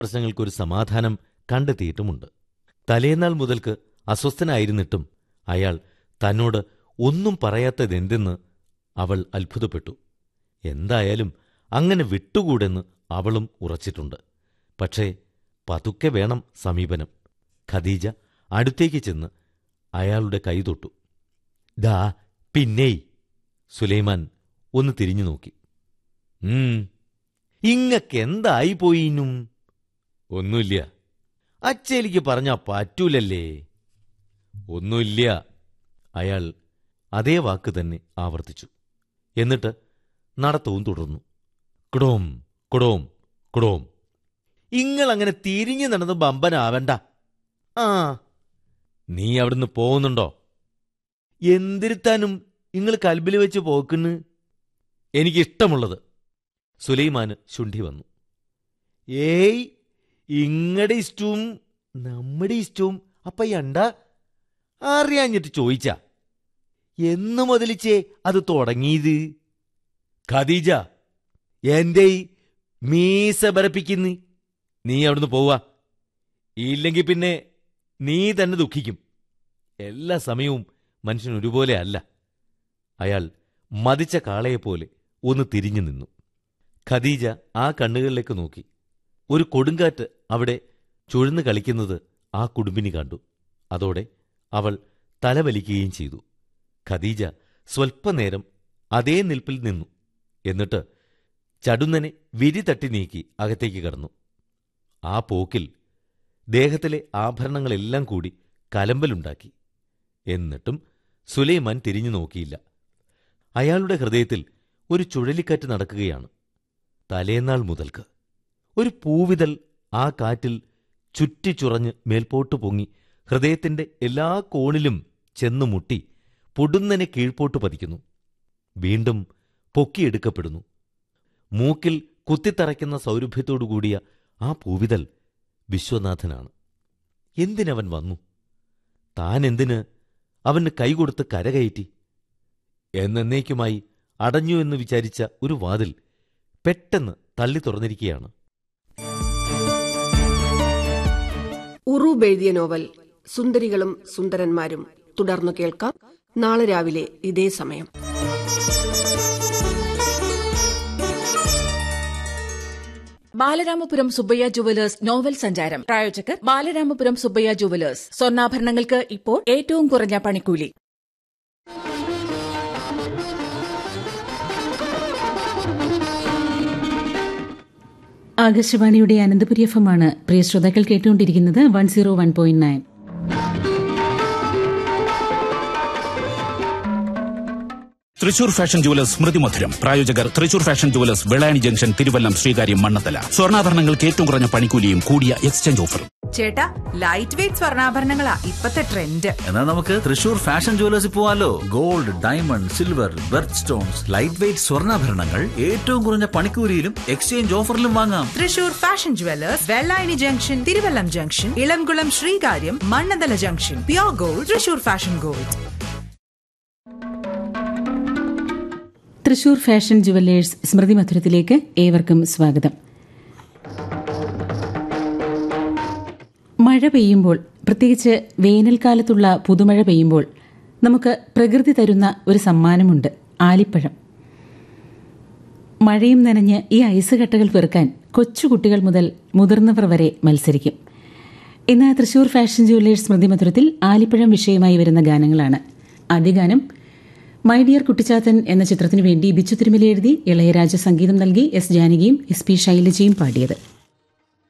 പ്രശ്നങ്ങൾക്കൊരു സമാധാനം കണ്ടെത്തിയിട്ടുമുണ്ട് തലേന്നാൾ മുതൽക്ക് അസ്വസ്ഥനായിരുന്നിട്ടും അയാൾ തന്നോട് ഒന്നും പറയാത്തതെന്തെന്ന് അവൾ അത്ഭുതപ്പെട്ടു എന്തായാലും അങ്ങനെ വിട്ടുകൂടെന്ന് അവളും ഉറച്ചിട്ടുണ്ട് പക്ഷേ പതുക്കെ വേണം സമീപനം ഖദീജ അടുത്തേക്ക് ചെന്ന് അയാളുടെ കൈ തൊട്ടു ദാ പിന്നേയ് സുലൈമാൻ ഒന്ന് തിരിഞ്ഞു നോക്കി ഉം ഇങ്ങക്ക് എന്തായി പോയിനും ഒന്നുമില്ല അച്ചേലിക്ക് പറഞ്ഞാ പറ്റൂലല്ലേ ഒന്നുമില്ല അയാൾ അതേ വാക്ക് തന്നെ ആവർത്തിച്ചു എന്നിട്ട് നടത്തവും തുടർന്നു കുടോം കുടോം കുടോം ഇങ്ങളങ്ങനെ തിരിഞ്ഞു നടന്ന് ബമ്പനാവണ്ട ആ നീ അവിടുന്ന് പോകുന്നുണ്ടോ എന്തിരുത്താനും നിങ്ങൾ കൽബിൽ വെച്ച് പോക്കുന്ന് എനിക്കിഷ്ടമുള്ളത് സുലൈമാന് ശുണ്ഠി വന്നു ഏയ് ഇങ്ങടെ ഇഷ്ടവും നമ്മുടെ ഇഷ്ടവും അപ്പ യണ്ട അറിയാഞ്ഞിട്ട് ചോദിച്ച എന്ന് മുതലിച്ചേ അത് തുടങ്ങിയത് ഖദീജ എന്റെ ഈ മീസ ബരപ്പിക്കുന്നു നീ അവിടുന്ന് പോവാ ഇല്ലെങ്കിൽ പിന്നെ നീ തന്നെ ദുഃഖിക്കും എല്ലാ സമയവും മനുഷ്യൻ ഒരുപോലെ അല്ല അയാൾ മതിച്ച കാളയെപ്പോലെ ഒന്ന് തിരിഞ്ഞു നിന്നു ഖദീജ ആ കണ്ണുകളിലേക്ക് നോക്കി ഒരു കൊടുങ്കാറ്റ് അവിടെ ചുഴന്നു കളിക്കുന്നത് ആ കുടുംബിനി കണ്ടു അതോടെ അവൾ തലവലിക്കുകയും ചെയ്തു ഖദീജ സ്വൽപ്പനേരം അതേ നിൽപ്പിൽ നിന്നു എന്നിട്ട് ചടുന്നനെ വിരി തട്ടി നീക്കി അകത്തേക്ക് കടന്നു ആ പോക്കിൽ ദേഹത്തിലെ ആഭരണങ്ങളെല്ലാം കൂടി കലമ്പലുണ്ടാക്കി എന്നിട്ടും സുലൈമാൻ തിരിഞ്ഞു നോക്കിയില്ല അയാളുടെ ഹൃദയത്തിൽ ഒരു ചുഴലിക്കാറ്റ് നടക്കുകയാണ് തലേന്നാൾ മുതൽക്ക് ഒരു പൂവിതൽ ആ കാറ്റിൽ ചുറ്റിച്ചുറഞ്ഞ് മേൽപോട്ട് പൊങ്ങി ഹൃദയത്തിന്റെ എല്ലാ കോണിലും ചെന്നു മുട്ടി പൊടുന്നനെ കീഴ്പോട്ട് പതിക്കുന്നു വീണ്ടും പൊക്കിയെടുക്കപ്പെടുന്നു മൂക്കിൽ കുത്തിത്തറയ്ക്കുന്ന സൗരഭ്യത്തോടുകൂടിയ ആ പൂവിതൽ വിശ്വനാഥനാണ് എന്തിനവൻ വന്നു താൻ എന്തിന് അവന് കൈകൊടുത്ത് കരകയറ്റി എന്നേക്കുമായി അടഞ്ഞു എന്ന് വിചാരിച്ച ഒരു വാതിൽ പെട്ടെന്ന് തള്ളി തുറന്നിരിക്കുകയാണ് ഉറൂബ് എഴുതിയ നോവൽ സുന്ദരികളും സുന്ദരന്മാരും തുടർന്നു കേൾക്കാം നാളെ രാവിലെ ഇതേ സമയം ബാലരാമപുരം സുബ്ബയ്യ ജുവലേഴ്സ് നോവൽ സഞ്ചാരം പ്രായോജകർ ബാലരാമപുരം സുബ്ബയ്യ ജുവലേഴ്സ് സ്വർണ്ണാഭരണങ്ങൾക്ക് ഇപ്പോൾ ഏറ്റവും കുറഞ്ഞ പണിക്കൂലി ആകാശവാണിയുടെ അനന്തപുരി എഫ് എം ആണ് പ്രിയ ശ്രോതാക്കൾ കേട്ടുകൊണ്ടിരിക്കുന്നത് one zero one point nine Thrissur fashion jewellers Smrithi Madhuram പ്രായോജകർ Thrissur fashion jewellers Vellayani junction Thiruvallam Sreekaryam Mannanthala സ്വർണ്ണാഭരണങ്ങൾക്ക് ഏറ്റവും കുറഞ്ഞ പണിക്കൂലിയും കൂടിയ എക്സ്ചേഞ്ച് ഓഫറും ചേട്ടാ ലൈറ്റ് വെയിറ്റ് സ്വർണ്ണാഭരണങ്ങളാ ഇപ്പത്തെ ട്രെൻഡ് എന്നാൽ നമുക്ക് തൃശൂർ ഫാഷൻ ജുവലേഴ്സിൽ പോവാലോ gold diamond silver birth stones light weight സ്വർണ്ണാഭരണങ്ങൾ ഏറ്റവും കുറഞ്ഞ പണിക്കൂലിയിലും എക്സ്ചേഞ്ച് ഓഫറിലും വാങ്ങാം Thrissur fashion jewellers Vellayani junction Thiruvallam junction Elamkulam Sreekaryam Mannanthala junction pure gold Thrissur fashion gold Thrissur fashion jewellers Smrithi മധുരത്തിലേക്ക് ഏവർക്കും സ്വാഗതം മഴ പെയ്യുമ്പോൾ പ്രത്യേകിച്ച് വേനൽക്കാലത്തുള്ള പുതുമഴ പെയ്യുമ്പോൾ നമുക്ക് പ്രകൃതി തരുന്ന ഒരു സമ്മാനമുണ്ട് ആലിപ്പഴം മഴയും നനഞ്ഞ് ഈ ഐസ് കട്ടകൾ പെറുക്കാൻ കൊച്ചുകുട്ടികൾ മുതൽ മുതിർന്നവർ വരെ മത്സരിക്കും ഇന്ന് തൃശൂർ ഫാഷൻ ജുവല്ലേഴ്സ് സ്മൃതി മധുരത്തിൽ ആലിപ്പഴം വിഷയമായി വരുന്ന ഗാനങ്ങളാണ് ആദ്യ ഗാനം മൈ ഡിയർ കുട്ടിച്ചാത്തൻ എന്ന ചിത്രത്തിനു വേണ്ടി ബിച്ചു തിരുമല എഴുതി ഇളയരാജ സംഗീതം നൽകി എസ് ജാനകിയും എസ് പി ശൈലജയും പാടിയത്